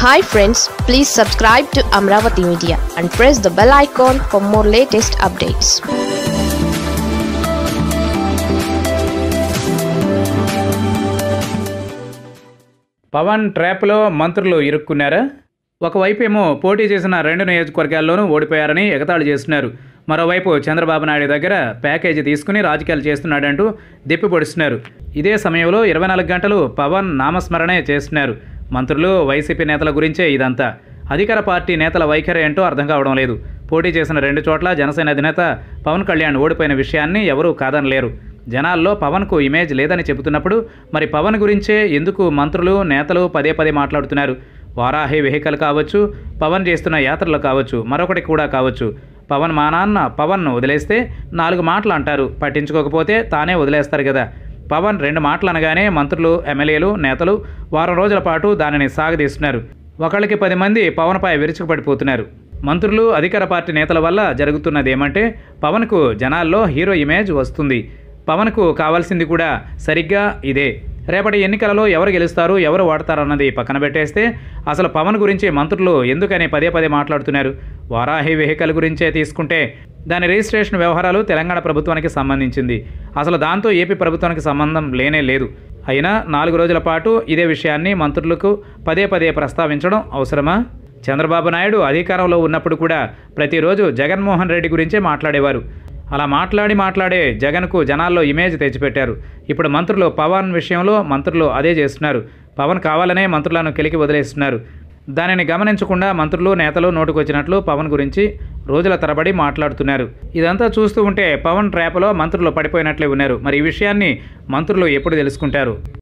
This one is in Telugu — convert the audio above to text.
hi friends please subscribe to Amaravati media and press the bell icon for more latest updates Pavan ట్రాప్లో మంత్రులు ఇరుక్కున్నారా ఒకవైపు ఏమో పోటీ చేసిన రెండు నియోజకవర్గాల్లోనూ ఓడిపోయారని ఎగతాళి చేస్తున్నారు మరోవైపు చంద్రబాబు నాయుడు దగ్గర ప్యాకేజీ తీసుకుని రాజకీయాలు చేస్తున్నాడంటూ దెప్పి పొడుస్తున్నారు ఇదే సమయంలో ఇరవై నాలుగు గంటలు పవన్ నామస్మరణే చేస్తున్నారు మంత్రులు వైసీపీ నేతల గురించే ఇదంతా అధికార పార్టీ నేతల వైఖరి ఏంటో అర్థం కావడం లేదు పోటీ చేసిన రెండు చోట్ల జనసేన అధినేత పవన్ కళ్యాణ్ ఓడిపోయిన విషయాన్ని ఎవరూ కాదనలేరు జనాల్లో పవన్కు ఇమేజ్ లేదని చెబుతున్నప్పుడు మరి పవన్ గురించే ఎందుకు మంత్రులు నేతలు పదే పదే మాట్లాడుతున్నారు వారాహి వెహికల్ కావచ్చు పవన్ చేస్తున్న యాత్రలు కావచ్చు మరొకటి కూడా కావచ్చు పవన్ మా నాన్న పవన్ను వదిలేస్తే నాలుగు మాటలు అంటారు పట్టించుకోకపోతే తానే వదిలేస్తారు కదా పవన్ రెండు మాటలు అనగానే మంత్రులు ఎమ్మెల్యేలు నేతలు వారం రోజుల పాటు దానిని సాగదీస్తున్నారు ఒకళ్ళకి పది మంది పవన్పై విరుచుకుపడిపోతున్నారు మంత్రులు అధికార పార్టీ నేతల వల్ల జరుగుతున్నది ఏమంటే పవన్కు జనాల్లో హీరో ఇమేజ్ వస్తుంది పవన్కు కావాల్సింది కూడా సరిగ్గా ఇదే రేపటి ఎన్నికలలో ఎవరు గెలుస్తారు ఎవరు ఓడతారన్నది పక్కన పెట్టేస్తే అసలు పవన్ గురించి మంత్రులు ఎందుకని పదే పదే మాట్లాడుతున్నారు వారాహి వెహికల్ గురించే తీసుకుంటే దాని రిజిస్ట్రేషన్ వ్యవహారాలు తెలంగాణ ప్రభుత్వానికి సంబంధించింది అసలు దాంతో ఏపీ ప్రభుత్వానికి సంబంధం లేనే లేదు అయినా నాలుగు రోజుల పాటు ఇదే విషయాన్ని మంత్రులకు పదే పదే ప్రస్తావించడం అవసరమా చంద్రబాబు నాయుడు అధికారంలో ఉన్నప్పుడు కూడా ప్రతిరోజు జగన్మోహన్ రెడ్డి గురించే మాట్లాడేవారు అలా మాట్లాడి మాట్లాడే జగన్కు జనాల్లో ఇమేజ్ తెచ్చిపెట్టారు ఇప్పుడు మంత్రులు పవన్ విషయంలో మంత్రులు అదే చేస్తున్నారు పవన్ కావాలనే మంత్రులను కెలికి వదిలేస్తున్నారు దానిని గమనించకుండా మంత్రులు నేతలు నోటుకొచ్చినట్లు పవన్ గురించి రోజుల తరబడి మాట్లాడుతున్నారు ఇదంతా చూస్తూ ఉంటే పవన్ ట్రాప్లో మంత్రులు పడిపోయినట్లే ఉన్నారు మరి ఈ విషయాన్ని మంత్రులు ఎప్పుడు తెలుసుకుంటారు